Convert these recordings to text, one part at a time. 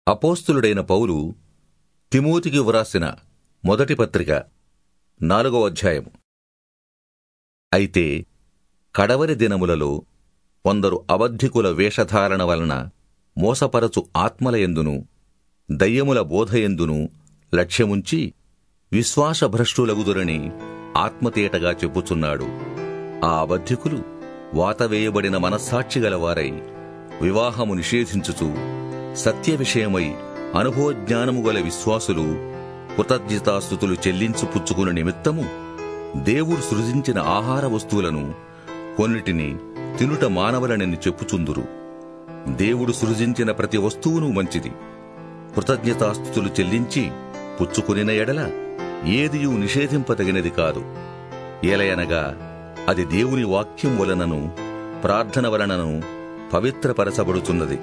అపోస్తులుడైన పౌలు తిమోతికి వ్రాసిన మొదటి పత్రిక నాలుగో అధ్యాయం అయితే కడవరి దినములలో కొందరు అబద్ధికుల వేషధారణ వలన మోసపరచు ఆత్మలయందును దయ్యముల బోధయందును లక్ష్యముంచి విశ్వాసభ్రష్టులగుదురని ఆత్మతేటగా చెప్పుచున్నాడు ఆ అబద్ధికులు వాతవేయబడిన మనస్సాక్షి గలవారై వివాహము నిషేధించుచు సత్య విషయమై అనుభవజ్ఞానము గల విశ్వాసులు కృతజ్ఞతాస్థుతులు చెల్లించు పుచ్చుకున్న నిమిత్తము దేవుడు సృజించిన ఆహార వస్తువులను కొన్నిటిని తినుట మానవలనని చెప్పుచుందురు దేవుడు సృజించిన ప్రతి వస్తువును మంచిది కృతజ్ఞతాస్థుతులు చెల్లించి పుచ్చుకునిన ఎడల ఏదియూ నిషేధింపదగినది కాదు ఏలయనగా అది దేవుని వాక్యం వలనను ప్రార్థన వలనను పవిత్రపరచబడుచున్నది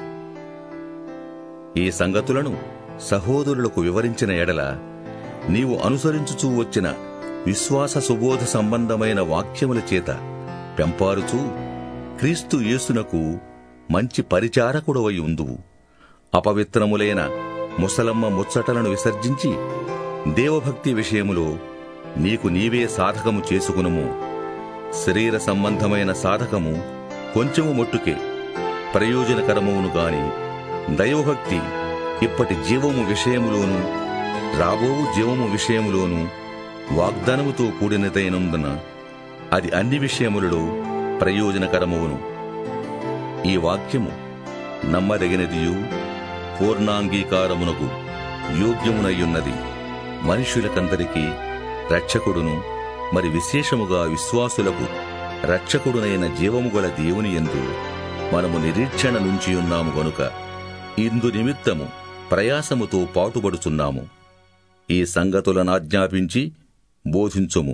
ఈ సంగతులను సహోదరులకు వివరించిన ఎడల నీవు అనుసరించుచూ వచ్చిన విశ్వాస సుబోధ సంబంధమైన వాక్యముల చేత పెంపారుచూ క్రీస్తు యేసునకు మంచి పరిచారకుడవై ఉందువు అపవిత్రములైన ముసలమ్మ ముచ్చటలను విసర్జించి దేవభక్తి విషయములో నీకు నీవే సాధకము చేసుకునుము శరీర సంబంధమైన సాధకము కొంచెము మొట్టుకే ప్రయోజనకరమును గాని దైవభక్తి ఇప్పటి జీవము విషయములోను రాబోవు జీవము విషయములోను వాగ్దానముతో కూడినదైనందున అది అన్ని విషయములలో ప్రయోజనకరమును ఈ వాక్యము నమ్మదగినదియు పూర్ణాంగీకారమునకు యోగ్యమునయ్యున్నది మనుష్యులకందరికీ రక్షకుడును మరి విశేషముగా విశ్వాసులకు రక్షకుడునైన జీవము గల దేవుని యందు మనము నిరీక్షణ నుంచి ఉన్నాము గనుక ఇందు నిమిత్తము ప్రయాసముతో పాటుపడుచున్నాము ఈ సంగతులను ఆజ్ఞాపించి బోధించుము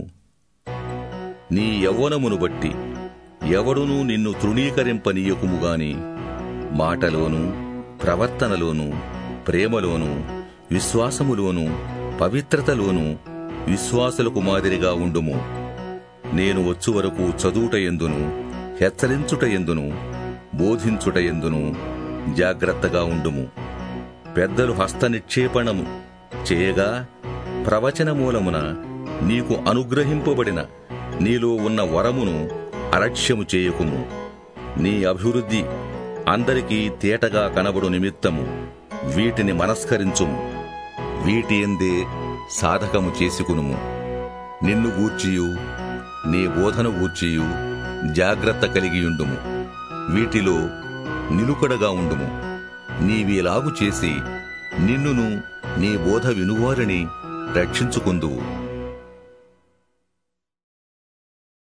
నీ యవ్వనమును బట్టి ఎవడునూ నిన్ను తృణీకరింపనీయకుము గాని మాటలోను ప్రవర్తనలోను ప్రేమలోను విశ్వాసములోను పవిత్రతలోను విశ్వాసులకు మాదిరిగా ఉండుము నేను వచ్చు వరకు చదువుట ఎందును హెచ్చరించుట ఎందును బోధించుట ఎందును జాగ్రత్తగా ఉండుము పెద్దలు హస్త నిక్షేపణము చేయగా ప్రవచన మూలమున నీకు అనుగ్రహింపబడిన నీలో ఉన్న వరమును అలక్ష్యము చేయకుము నీ అభివృద్ధి అందరికీ తేటగా కనబడు నిమిత్తము వీటిని మనస్కరించుము వీటి ఎందే సాధకము చేసుకునుము నిన్ను గూర్చియు నీ బోధన గూర్చియు జాగ్రత్త కలిగియుండుము వీటిలో నిలుకడగా ఉండుము నీవీలాగు చేసి నిన్నును నీ బోధ వినువారిని రక్షించుకుందువు